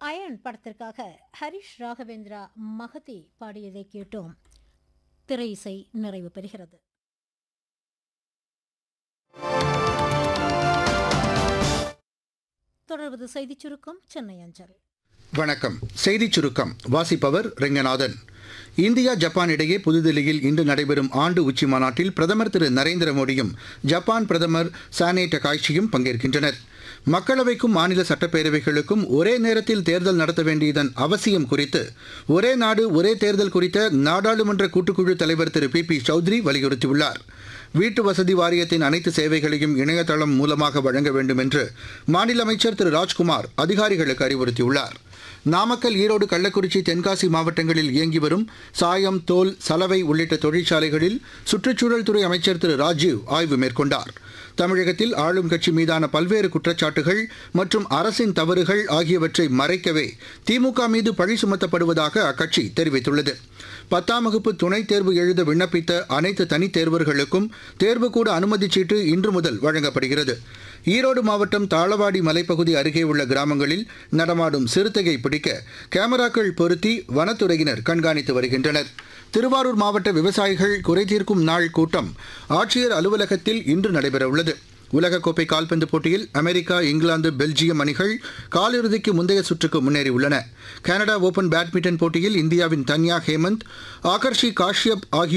iron படத்திற்காக ஹரிஷ் ராகவேந்திரா மகதி பாடியதை கேட்டோம் திரை இசை நிறைவு பெறுகிறது தொடர்வது செய்திச் சுருக்கம் சென்னை அஞ்சல் வணக்கம் செய்திச் சுருக்கம் வாசிப்பவர் ரெங்கநாதன் இந்தியா ஜப்பான் இடையே புதுதில்லியில் இன்று நடைபெறும் ஆண்டு உச்சி மாநாட்டில் பிரதமர் திரு நரேந்திர மோடியும் ஜப்பான் பிரதமர் சானே டகாய்ச்சியும் பங்கேற்கின்றனர் மக்களவைக்கும் மாநில சட்டப்பேரவைகளுக்கும் ஒரே நேரத்தில் தேர்தல் நடத்த வேண்டியதன் அவசியம் குறித்து ஒரே நாடு ஒரே தேர்தல் குறித்த நாடாளுமன்ற கூட்டுக்குழு தலைவர் திரு பி பி சௌத்ரி வலியுறுத்தியுள்ளார் வீட்டு வசதி வாரியத்தின் அனைத்து சேவைகளையும் இணையதளம் மூலமாக வழங்க வேண்டும் என்று மாநில அமைச்சர் திரு ராஜ்குமார் அதிகாரிகளுக்கு அறிவுறுத்தியுள்ளார் நாமக்கல் ஈரோடு கள்ளக்குறிச்சி தென்காசி மாவட்டங்களில் இயங்கி வரும் சாயம் தோல் சலவை உள்ளிட்ட தொழிற்சாலைகளில் சுற்றுச்சூழல் துறை அமைச்சர் திரு ராஜீவ் ஆய்வு மேற்கொண்டார் தமிழகத்தில் ஆளும் கட்சி மீதான பல்வேறு குற்றச்சாட்டுகள் மற்றும் அரசின் தவறுகள் ஆகியவற்றை மறைக்கவே திமுக மீது பழி சுமத்தப்படுவதாக அக்கட்சி தெரிவித்துள்ளது பத்தாம் வகுப்பு துணைத் தேர்வு எழுத விண்ணப்பித்த அனைத்து தனித் தேர்வர்களுக்கும் தேர்வுக்கூட அனுமதிச் சீட்டு இன்று முதல் வழங்கப்படுகிறது ஈரோடு மாவட்டம் தாளவாடி மலைப்பகுதி அருகே உள்ள கிராமங்களில் நடமாடும் சிறுத்தையை பிடிக்க கேமராக்கள் பொருத்தி வனத்துறையினர் கண்காணித்து வருகின்றனர் திருவாரூர் மாவட்ட விவசாயிகள் குறைதீர்க்கும் நாள் கூட்டம் ஆட்சியர் அலுவலகத்தில் இன்று நடைபெறவுள்ளது உலகக்கோப்பை கால்பந்து போட்டியில் அமெரிக்கா இங்கிலாந்து பெல்ஜியம் அணிகள் காலிறுதிக்கு முந்தைய சுற்றுக்கு முன்னேறியுள்ளன கனடா ஓபன் பேட்மிண்டன் போட்டியில் இந்தியாவின் தன்யா ஹேமந்த் ஆகர்ஷி காஷ்யப் ஆகியோர்